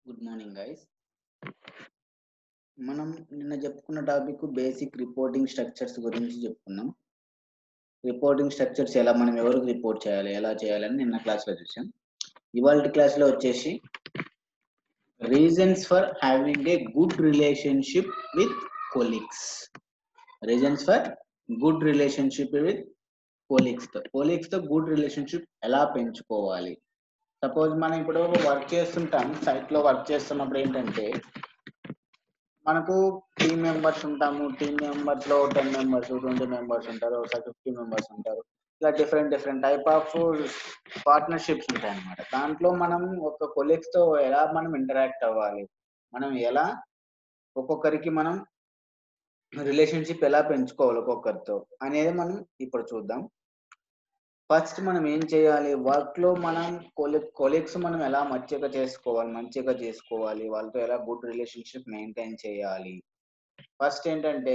good morning guys మనం నిన్న చెప్పుకున్న టాపిక్ బేసిక్ రిపోర్టింగ్ స్ట్రక్చర్స్ గురించి చెప్పుకున్నాం రిపోర్టింగ్ స్ట్రక్చర్స్ ఎలా మనం ఎవరికి రిపోర్ట్ చేయాలి ఎలా చేయాలని నిన్న క్లాస్లో చూసాం ఇవాళ క్లాస్లో వచ్చేసి reasons for having a good relationship with colleagues reasons for good relationship with కొలీగ్స్తో కొలీగ్స్తో గుడ్ రిలేషన్షిప్ ఎలా పెంచుకోవాలి సపోజ్ మనం ఇప్పుడు వర్క్ చేస్తుంటాం సైట్ లో వర్క్ చేస్తున్నప్పుడు ఏంటంటే మనకు టీమ్ మెంబర్స్ ఉంటాము టీమ్ మెంబర్స్ లో టెన్ మెంబర్స్ ట్వంటీ మెంబర్స్ ఉంటారు ఒకసారి ఫిఫ్టీ మెంబర్స్ ఉంటారు ఇలా different different type of partnerships ఉంటాయి అన్నమాట దాంట్లో మనం ఒక కొలీగ్స్ తో ఎలా మనం ఇంటరాక్ట్ అవ్వాలి మనం ఎలా ఒక్కొక్కరికి మనం రిలేషన్షిప్ ఎలా పెంచుకోవాలి ఒక్కొక్కరితో అనేది మనం ఇప్పుడు చూద్దాం ఫస్ట్ మనం ఏం చేయాలి వర్క్ లో మనం కొలీగ్స్ మనం ఎలా మంచిగా చేసుకోవాలి మంచిగా చేసుకోవాలి వాళ్ళతో ఎలా గుడ్ రిలేషన్షిప్ మెయింటైన్ చేయాలి ఫస్ట్ ఏంటంటే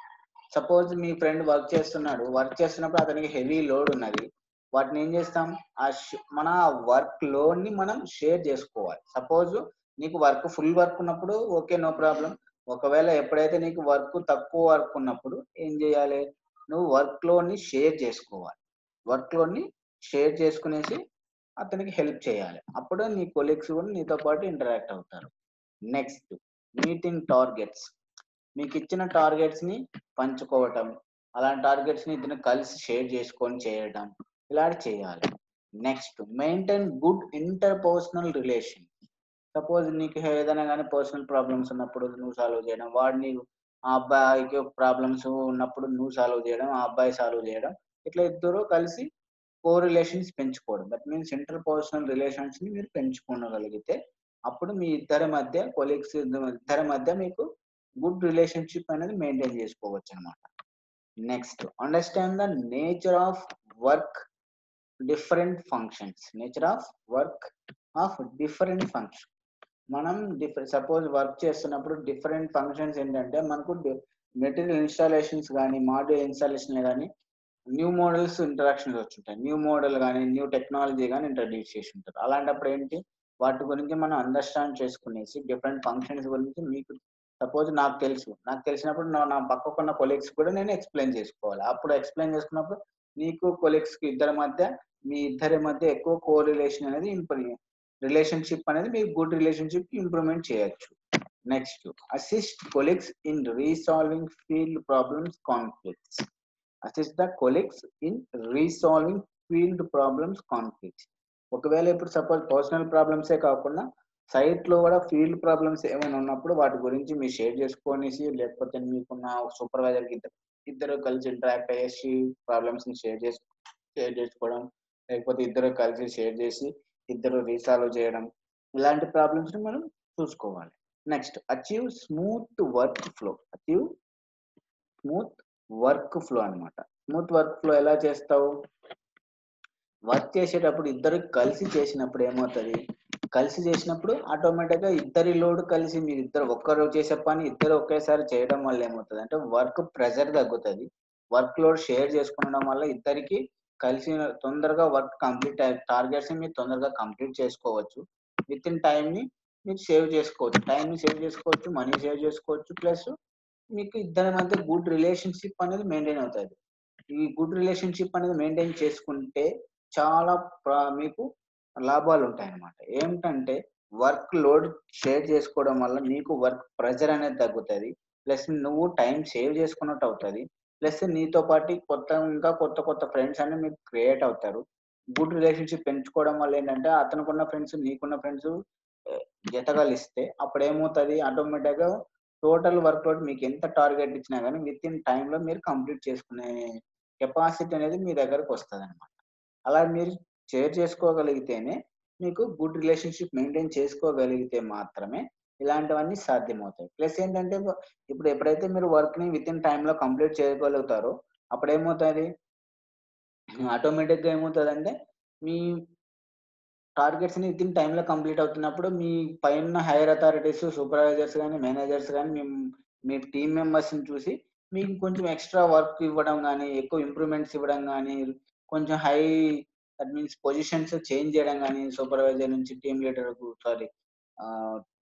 సపోజ్ మీ ఫ్రెండ్ వర్క్ చేస్తున్నాడు వర్క్ చేస్తున్నప్పుడు అతనికి హెవీ లోడ్ ఉన్నది వాటిని ఏం చేస్తాం ఆ మన వర్క్ లోడ్ ని మనం షేర్ చేసుకోవాలి సపోజ్ నీకు వర్క్ ఫుల్ వర్క్ ఉన్నప్పుడు ఓకే నో ప్రాబ్లం ఒకవేళ ఎప్పుడైతే నీకు వర్క్ తక్కువ వర్క్ ఉన్నప్పుడు ఏం చేయాలి నువ్వు వర్క్ లోడ్ ని షేర్ చేసుకోవాలి వర్క్ లోని షేర్ చేసుకునేసి అతనికి హెల్ప్ చేయాలి అప్పుడు నీ కొలీగ్స్ కూడా నీతో పాటు ఇంటరాక్ట్ అవుతారు నెక్స్ట్ మీటింగ్ టార్గెట్స్ మీకు ఇచ్చిన టార్గెట్స్ ని పంచుకోవటం అలాంటి టార్గెట్స్ ని ఇద్దరు కలిసి షేర్ చేసుకొని చేయడం ఇలాంటి చేయాలి next maintain good interpersonal relation suppose నీకు ఏదైనా కానీ పర్సనల్ ప్రాబ్లమ్స్ ఉన్నప్పుడు నువ్వు సాల్వ్ చేయడం వాడిని ఆ అబ్బాయికి ప్రాబ్లమ్స్ ఉన్నప్పుడు నువ్వు సాల్వ్ చేయడం ఆ అబ్బాయి సాల్వ్ చేయడం ఇట్లా ఇద్దరు కలిసి కో రిలేషన్స్ పెంచుకోవడం that means interpersonal relations ని మీరు పెంచుకోగలిగితే అప్పుడు మీ ఇద్దరి మధ్య కొలీగ్స్ ఇద్దరి మధ్య మీకు గుడ్ రిలేషన్షిప్ అనేది మెయింటైన్ చేసుకోవచ్చు అనమాట next understand the nature of work different functions nature of work of different function మనం డిఫరెంట్ సపోజ్ వర్క్ చేస్తున్నప్పుడు డిఫరెంట్ ఫంక్షన్స్ ఏంటంటే మనకు మెటీరియల్ ఇన్స్టాలేషన్స్ కానీ మాడ్యూల్ ఇన్స్టాలేషన్ కానీ న్యూ మోడల్స్ ఇంట్రడక్షన్స్ వచ్చుంటాయి న్యూ మోడల్ కానీ న్యూ టెక్నాలజీ కానీ ఇంట్రడ్యూస్ చేసి ఉంటారు అలాంటప్పుడు ఏంటి వాటి గురించి మనం అండర్స్టాండ్ చేసుకునేసి డిఫరెంట్ ఫంక్షన్స్ గురించి మీకు సపోజ్ నాకు తెలుసు నాకు తెలిసినప్పుడు నా పక్కకున్న కొలీగ్స్ కూడా నేను ఎక్స్ప్లెయిన్ చేసుకోవాలి అప్పుడు ఎక్స్ప్లెయిన్ చేసుకున్నప్పుడు నీకు కొలీగ్స్ కి ఇద్దరి మధ్య మీ ఇద్దరి మధ్య ఎక్కువ కో రిలేషన్ అనేది రిలేషన్షిప్ అనేది మీకు గుడ్ రిలేషన్షిప్ ఇంప్రూవ్మెంట్ చేయొచ్చు next assist colleagues in resolving field problems conflicts assist the colleagues in resolving field problems conflicts ఒకవేళ ఇప్పుడు సపోజ్ పర్సనల్ ప్రాబ్లమ్సే కాకుండా సైట్ లో కూడా ఫీల్డ్ ప్రాబ్లమ్స్ ఏమైనా ఉన్నప్పుడు వాటి గురించి మీరు షేర్ చేసుకొనేసి లేకపోతే మీకున్న సూపర్వైజర్ కి ఇద్దరు కలిసి ఇంటరాక్ట్ అయ్యేసి ప్రాబ్లమ్స్ ని షేర్ చేసి షేర్ చేసుకోవడం లేకపోతే ఇద్దరు కలిసి షేర్ చేసి ఇద్దరు రీసాల్వ్ చేయడం ఇలాంటి ప్రాబ్లమ్స్ ని మనం చూసుకోవాలి next achieve smooth workflow achieve smooth workflow అనమాట స్మూత్ వర్క్ ఫ్లో ఎలా చేస్తావు వర్క్ చేసేటప్పుడు ఇద్దరు కలిసి చేసినప్పుడు ఏమవుతుంది కలిసి చేసినప్పుడు ఆటోమేటిక్ గా ఇద్దరి లోడ్ కలిసి మీరు ఇద్దరు ఒక్కరు చేసే పని ఇద్దరు ఒకేసారి చేయడం వల్ల ఏమవుతుంది అంటే వర్క్ ప్రెజర్ తగ్గుతుంది వర్క్ లోడ్ షేర్ చేసుకోవడం వల్ల ఇద్దరికి కలిసి తొందరగా వర్క్ కంప్లీట్ టార్గెట్స్ ని మీరు తొందరగా కంప్లీట్ చేసుకోవచ్చు విత్ ఇన్ టైం ని మీరు సేవ్ చేసుకోవచ్చు టైం ని సేవ్ చేసుకోవచ్చు మనీ సేవ్ చేసుకోవచ్చు ప్లస్ మీకు ఇద్దరి మధ్య గుడ్ రిలేషన్షిప్ అనేది మెయింటైన్ అవుతుంది ఈ గుడ్ రిలేషన్షిప్ అనేది మెయింటైన్ చేసుకుంటే చాలా మీకు లాభాలు ఉంటాయి అన్నమాట ఏమిటంటే వర్క్ లోడ్ షేర్ చేసుకోవడం వల్ల నీకు వర్క్ ప్రెజర్ అనేది తగ్గుతుంది ప్లస్ నువ్వు టైం సేవ్ చేసుకున్నట్టు అవుతుంది ప్లస్ నీతో పాటు కొత్త ఇంకా కొత్త కొత్త ఫ్రెండ్స్ అనేవి మీకు క్రియేట్ అవుతారు గుడ్ రిలేషన్షిప్ పెంచుకోవడం వల్ల ఏంటంటే అతనుకున్న ఫ్రెండ్స్ నీకున్న ఫ్రెండ్స్ జతగలిస్తే అప్పుడు ఏమవుతుంది ఆటోమేటిక్ గా టోటల్ వర్క్ లోడ్ మీకు ఎంత టార్గెట్ ఇచ్చినా కానీ విత్ ఇన్ టైంలో మీరు కంప్లీట్ చేసుకునే కెపాసిటీ అనేది మీ దగ్గరకు వస్తుంది అనమాట అలా మీరు షేర్ చేసుకోగలిగితేనే మీకు గుడ్ రిలేషన్షిప్ మెయింటైన్ చేసుకోగలిగితే మాత్రమే ఇలాంటివన్నీ సాధ్యమవుతాయి ప్లస్ ఏంటంటే ఇప్పుడు ఎప్పుడైతే మీరు వర్క్ ని విత్ ఇన్ టైంలో కంప్లీట్ చేయగలుగుతారో అప్పుడు ఏమవుతుంది ఆటోమేటిక్ గా ఏమవుతుంది అంటే మీ టార్గెట్స్ ని విత్ ఇన్ టైంలో కంప్లీట్ అవుతున్నప్పుడు మీ పైన హైయర్ అథారిటీస్ సూపర్వైజర్స్ కానీ మేనేజర్స్ కానీ మీ టీమ్ మెంబర్స్ ని చూసి మీకు కొంచెం ఎక్స్ట్రా వర్క్ ఇవ్వడం కానీ ఎక్కువ ఇంప్రూవ్మెంట్స్ ఇవ్వడం కానీ కొంచెం high that means positions change చేయడం కానీ సూపర్వైజర్ నుంచి టీమ్ లీడర్ సారీ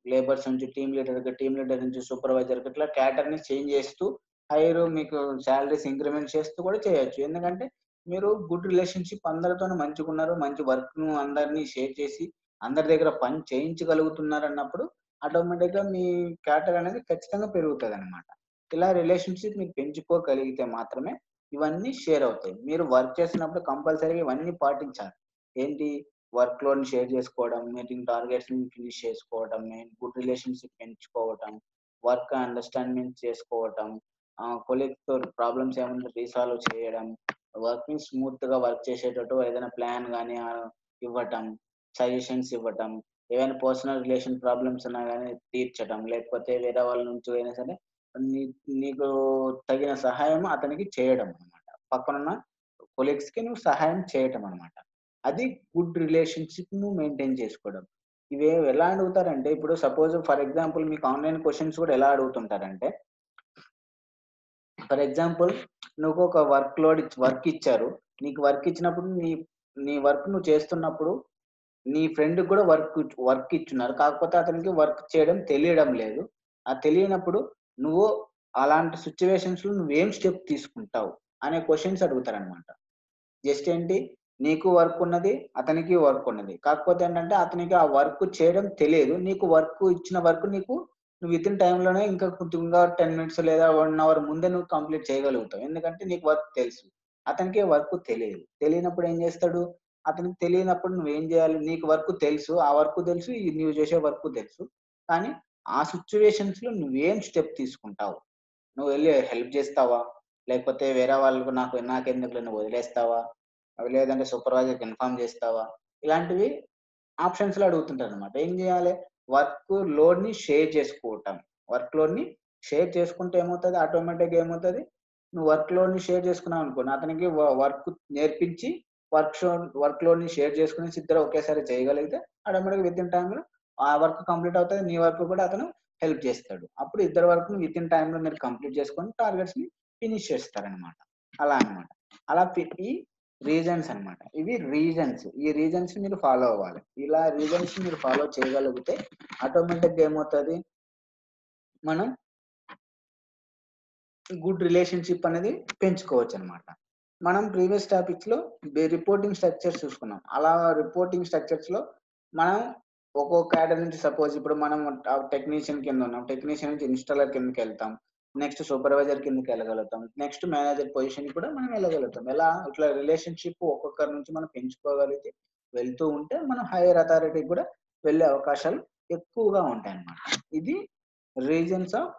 లేబర్స్ నుంచి టీమ్ లీడర్ టీమ్ లీడర్ నుంచి సూపర్వైజర్ ఇట్లా క్యాటర్ ని చేంజ్ చేస్తూ హైర్ మీకు శాలరీస్ ఇంక్రిమెంట్ చేస్తూ కూడా చేయొచ్చు ఎందుకంటే మీరు గుడ్ రిలేషన్షిప్ అందరితో మంచిగా ఉన్నారు మంచి వర్క్ ను అందరినీ షేర్ చేసి అందరి దగ్గర పని చేయించగలుగుతున్నారు అన్నప్పుడు ఆటోమేటిక్ గా మీ క్యాటర్ అనేది ఖచ్చితంగా పెరుగుతుంది అనమాట ఇలా రిలేషన్షిప్ మీరు పెంచుకోగలిగితే మాత్రమే ఇవన్నీ షేర్ అవుతాయి మీరు వర్క్ చేసినప్పుడు కంపల్సరీగా ఇవన్నీ పాటించాలి ఏంటి వర్క్ లోడ్ షేర్ చేసుకోవడం మీటింగ్ టార్గెట్స్ ఫినిష్ చేసుకోవడం గుడ్ రిలేషన్షిప్ పెంచుకోవడం వర్క్ అండర్స్టాండింగ్ చేసుకోవటం కొలీగ్స్ తో ప్రాబ్లమ్స్ ఏమైనా రీసాల్వ్ చేయడం వర్క్ ని స్మూత్ గా వర్క్ చేసేటట్టు ఏదైనా ప్లాన్ కానీ ఇవ్వటం సజెషన్స్ ఇవ్వటం ఏవైనా పర్సనల్ రిలేషన్ ప్రాబ్లమ్స్ ఉన్నా కానీ తీర్చడం లేకపోతే వేరే వాళ్ళ నుంచి అయినా సరే నీ- నీకు తగిన సహాయం అతనికి చేయడం అనమాట పక్కనున్న కొలీగ్స్ కి నువ్వు సహాయం చేయటం అనమాట అది గుడ్ రిలేషన్షిప్ ను మెయింటైన్ చేసుకోవడం ఇవి ఎలా అడుగుతారంటే ఇప్పుడు సపోజ్ ఫర్ ఎగ్జాంపుల్ మీకు ఆన్లైన్ క్వశ్చన్స్ కూడా ఎలా అడుగుతుంటారంటే ఫర్ ఎగ్జాంపుల్ నువ్వు ఒక వర్క్ లోడ్ వర్క్ ఇచ్చారు నీకు వర్క్ ఇచ్చినప్పుడు నీ నీ వర్క్ నువ్వు చేస్తున్నప్పుడు నీ ఫ్రెండ్ కూడా వర్క్ వర్క్ ఇచ్చున్నారు కాకపోతే అతనికి వర్క్ చేయడం తెలియడం లేదు ఆ తెలియనప్పుడు నువ్వు అలాంటి సిచ్యువేషన్స్ లో నువ్వేం స్టెప్ తీసుకుంటావు అనే క్వశ్చన్స్ అడుగుతారనమాట జస్ట్ ఏంటి నీకు వర్క్ ఉన్నది అతనికి వర్క్ ఉన్నది కాకపోతే ఏంటంటే అతనికి ఆ వర్క్ చేయడం తెలియదు నీకు వర్క్ ఇచ్చిన వర్క్ నీకు నువ్వు విత్ ఇన్ టైంలోనే ఇంకా కొద్దిగా టెన్ మినిట్స్ లేదా వన్ అవర్ ముందే నువ్వు కంప్లీట్ చేయగలుగుతావు ఎందుకంటే నీకు వర్క్ తెలుసు అతనికి వర్క్ తెలియదు తెలియనప్పుడు ఏం చేస్తాడు అతనికి తెలియనప్పుడు నువ్వేం చేయాలి నీకు వర్క్ తెలుసు ఆ వర్క్ తెలుసు ఈ నువ్వు చేసే వర్క్ తెలుసు కానీ ఆ సిచ్యువేషన్స్ లో నువ్వేం స్టెప్ తీసుకుంటావు నువ్వు వెళ్ళి హెల్ప్ చేస్తావా లేకపోతే వేరే వాళ్ళకు నాకు నాకెందుకు నువ్వు వదిలేస్తావా అవి లేదంటే సూపర్వైజర్కి ఇన్ఫార్మ్ చేస్తావా ఇలాంటివి ఆప్షన్స్ లో అడుగుతుంటారు అనమాట ఏం చేయాలి వర్క్ లోడ్ ని షేర్ చేసుకోవటం వర్క్ లోడ్ ని షేర్ చేసుకుంటే ఏమవుతుంది ఆటోమేటిక్ ఏమవుతుంది నువ్వు వర్క్ లోడ్ ని షేర్ చేసుకున్నావు అనుకో అతనికి వర్క్ నేర్పించి వర్క్ షో వర్క్ లోడ్ ని షేర్ చేసుకుని ఇద్దరు ఒకేసారి చేయగలిగితే ఆటోమేటిక్ విత్ ఇన్ టైంలో ఆ వర్క్ కంప్లీట్ అవుతుంది నీ వర్క్ కూడా అతను హెల్ప్ చేస్తాడు అప్పుడు ఇద్దరు వర్క్ విత్ ఇన్ టైంలో మీరు కంప్లీట్ చేసుకొని టార్గెట్స్ ని ఫినిష్ చేస్తారనమాట అలా అన్నమాట అలా ఫి- ఈ రీజన్స్ అన్నమాట ఇవి రీజన్స్ ఈ రీజన్స్ మీరు ఫాలో అవ్వాలి ఇలా రీజన్స్ మీరు ఫాలో చేయగలిగితే ఆటోమేటిక్ గా ఏమవుతుంది మనం గుడ్ రిలేషన్షిప్ అనేది పెంచుకోవచ్చు అనమాట మనం ప్రీవియస్ టాపిక్స్ లో రిపోర్టింగ్ స్ట్రక్చర్స్ చూసుకున్నాం అలా రిపోర్టింగ్ స్ట్రక్చర్స్ లో మనం ఒక్కొక్క క్యాడర్ నుంచి సపోజ్ ఇప్పుడు మనం టెక్నీషియన్ కింద ఉన్నాం టెక్నీషియన్ నుంచి ఇన్స్టాలర్ కిందకి వెళ్తాం నెక్స్ట్ సూపర్వైజర్ కిందకి వెళ్ళగలుగుతాం నెక్స్ట్ మేనేజర్ పొజిషన్ కూడా మనం వెళ్ళగలుగుతాం ఎలా ఇట్లా రిలేషన్షిప్ ఒక్కొక్కరి నుంచి మనం పెంచుకోగలిగితే వెళ్తూ ఉంటే మనం హైయర్ అథారిటీకి కూడా వెళ్ళే అవకాశాలు ఎక్కువగా ఉంటాయి అన్నమాట ఇది reasons of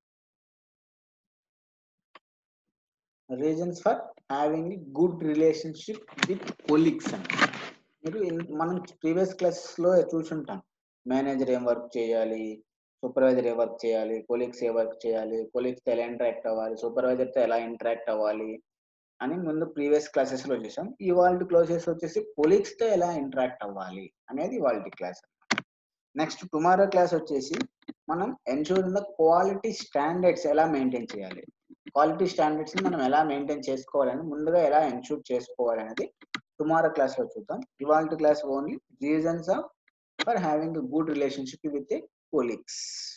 reasons for having good relationship with colleagues అని మీరు ఇన్- మనం ప్రీవియస్ క్లాసెస్ లో చూసుంటాం మేనేజర్ ఏం వర్క్ చేయాలి సూపర్వైజర్ ఏ వర్క్ చేయాలి కొలీగ్స్ ఏ వర్క్ చేయాలి కొలీగ్స్ తో ఎలా ఇంటరాక్ట్ అవ్వాలి సూపర్వైజర్ తో ఎలా ఇంటరాక్ట్ అవ్వాలి అని ముందు ప్రీవియస్ క్లాసెస్ లో చూసాం ఇవాళ క్లాసెస్ వచ్చేసి కొలీగ్స్ తో ఎలా ఇంటరాక్ట్ అవ్వాలి అనేది ఇవాళ క్లాస్ నెక్స్ట్ టుమారో క్లాస్ వచ్చేసి మనం ఎన్షూర్ ద క్వాలిటీ స్టాండర్డ్స్ ఎలా మెయింటైన్ చేయాలి క్వాలిటీ స్టాండర్డ్స్ ని మనం ఎలా మెయింటైన్ చేసుకోవాలని ముందుగా ఎలా ఎన్షూర్ చేసుకోవాలి అనేది టుమారో క్లాస్ లో చూద్దాం ఇవాళ class only reasons of for having good relationship with colleagues